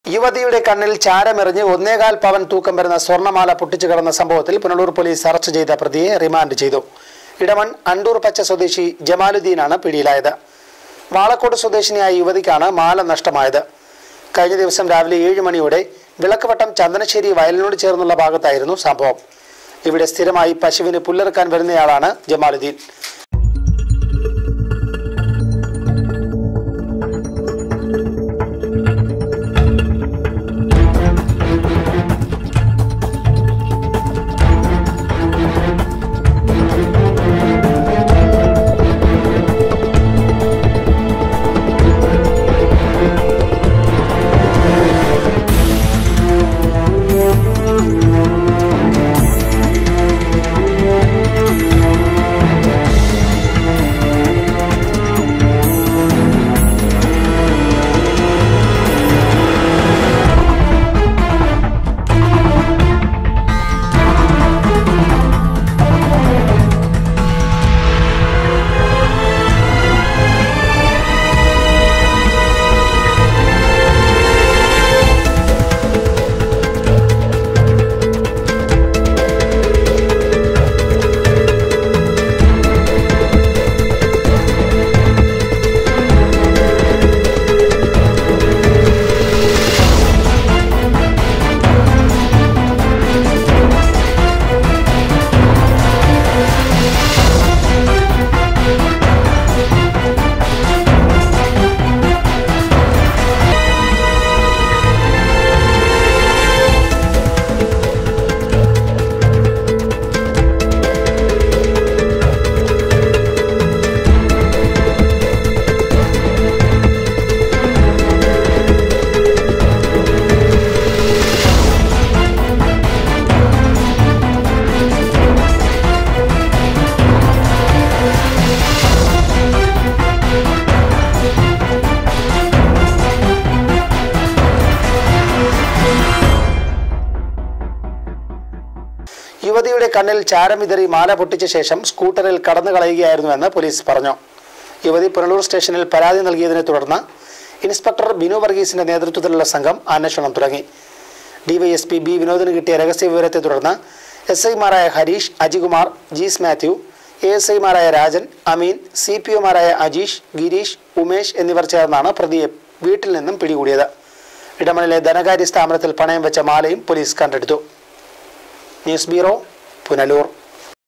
യുവതിയുടെ കണ്ണിൽ ചാരമെറിഞ്ഞ് ഒന്നേകാൽ പവൻ തൂക്കം വരുന്ന സ്വർണ്ണമാല പൊട്ടിച്ചു കടന്ന സംഭവത്തിൽ പുനലൂർ പോലീസ് അറസ്റ്റ് ചെയ്ത പ്രതിയെ റിമാൻഡ് ചെയ്തു ഇടമൺ അണ്ടൂർ പച്ച സ്വദേശി ജമാലുദ്ദീനാണ് പിടിയിലായത് വാളക്കോട് സ്വദേശിനിയായ യുവതിക്കാണ് മാല നഷ്ടമായത് കഴിഞ്ഞ ദിവസം രാവിലെ ഏഴ് മണിയോടെ വിളക്കുവട്ടം ചന്ദനശ്ശേരി വയലിനോട് ചേർന്നുള്ള ഭാഗത്തായിരുന്നു സംഭവം ഇവിടെ സ്ഥിരമായി പശുവിന് പുല്ലെറുക്കാൻ വരുന്നയാളാണ് ജമാലുദ്ദീൻ യുവതിയുടെ കണ്ണിൽ ചാരമിതറി മാല പൊട്ടിച്ച ശേഷം സ്കൂട്ടറിൽ കടന്നു കളയുകയായിരുന്നുവെന്ന് പോലീസ് പറഞ്ഞു യുവതി പുനലൂർ സ്റ്റേഷനിൽ പരാതി നൽകിയതിനെ തുടർന്ന് ഇൻസ്പെക്ടർ ബിനു വർഗീസിന്റെ നേതൃത്വത്തിലുള്ള സംഘം അന്വേഷണം തുടങ്ങി ഡിവൈഎസ്പി ബി വിനോദിന് കിട്ടിയ രഹസ്യ വിവരത്തെ തുടർന്ന് എസ് ഐമാരായ ഹരീഷ് അജികുമാർ ജീസ് മാത്യു എ എസ് ഐമാരായ രാജൻ അമീൻ സി പി ഒമാരായ അജീഷ് ഗിരീഷ് ഉമേഷ് എന്നിവർ ചേർന്നാണ് പ്രതിയെ വീട്ടിൽ നിന്നും പിടികൂടിയത് ഇടമണിലെ ധനകാര്യ സ്ഥാപനത്തിൽ പണയം വെച്ച മാലയും പോലീസ് കണ്ടെടുത്തു ന്യൂസ് ബ്യൂറോ പുനലൂർ